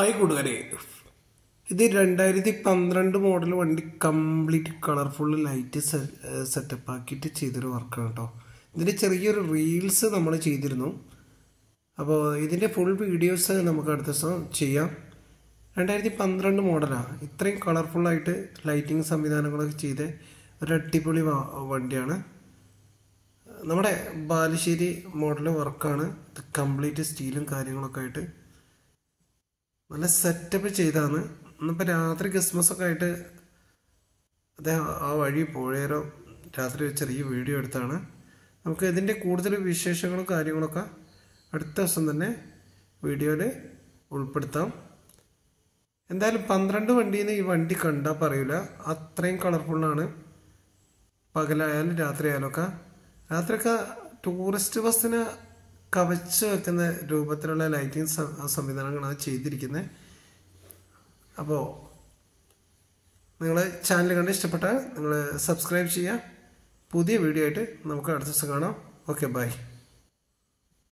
hi കൂട്ടുകാരെ ഇത് രണ്ടായിരത്തി പന്ത്രണ്ട് മോഡൽ വണ്ടി കംപ്ലീറ്റ് കളർഫുൾ ലൈറ്റ് സെറ്റപ്പ് ആക്കിയിട്ട് ചെയ്തൊരു വർക്കാണ് കേട്ടോ ഇതിൻ്റെ ചെറിയൊരു റീൽസ് നമ്മൾ ചെയ്തിരുന്നു അപ്പോൾ ഇതിൻ്റെ ഫുൾ വീഡിയോസ് നമുക്ക് അടുത്ത ദിവസം ചെയ്യാം രണ്ടായിരത്തി പന്ത്രണ്ട് മോഡലാണ് ഇത്രയും കളർഫുള്ളായിട്ട് ലൈറ്റിംഗ് സംവിധാനങ്ങളൊക്കെ ചെയ്ത ഒരു അടിപൊളി വ- വണ്ടിയാണ് നമ്മുടെ ബാലുശ്ശേരി മോഡൽ വർക്കാണ് ഇത് കംപ്ലീറ്റ് സ്റ്റീലും കാര്യങ്ങളൊക്കെ ആയിട്ട് നല്ല സെറ്റപ്പ് ചെയ്താണ് ഇന്നിപ്പോൾ രാത്രി ക്രിസ്മസ് ഒക്കെ ആയിട്ട് അദ്ദേഹം ആ വഴി പോഴേരോ രാത്രി ഒരു ചെറിയ വീഡിയോ എടുത്താണ് നമുക്ക് ഇതിൻ്റെ കൂടുതൽ വിശേഷങ്ങളും കാര്യങ്ങളൊക്കെ അടുത്ത ദിവസം തന്നെ വീഡിയോയിൽ ഉൾപ്പെടുത്താം എന്തായാലും പന്ത്രണ്ട് വണ്ടിയിൽ നിന്ന് ഈ വണ്ടി കണ്ടാൽ പറയില്ല അത്രയും കളർഫുള്ളാണ് പകലായാലും രാത്രി ആയാലും ഒക്കെ രാത്രിയൊക്കെ ടൂറിസ്റ്റ് ബസ്സിന് കവച്ച് വെക്കുന്ന രൂപത്തിലുള്ള ലൈറ്റിംഗ് സംവിധാനങ്ങളാണ് ചെയ്തിരിക്കുന്നത് അപ്പോൾ നിങ്ങൾ ചാനൽ കണ്ട് ഇഷ്ടപ്പെട്ടാൽ നിങ്ങൾ സബ്സ്ക്രൈബ് ചെയ്യുക പുതിയ വീഡിയോ ആയിട്ട് നമുക്ക് അടുത്ത ദിവസം കാണാം ഓക്കെ ബൈ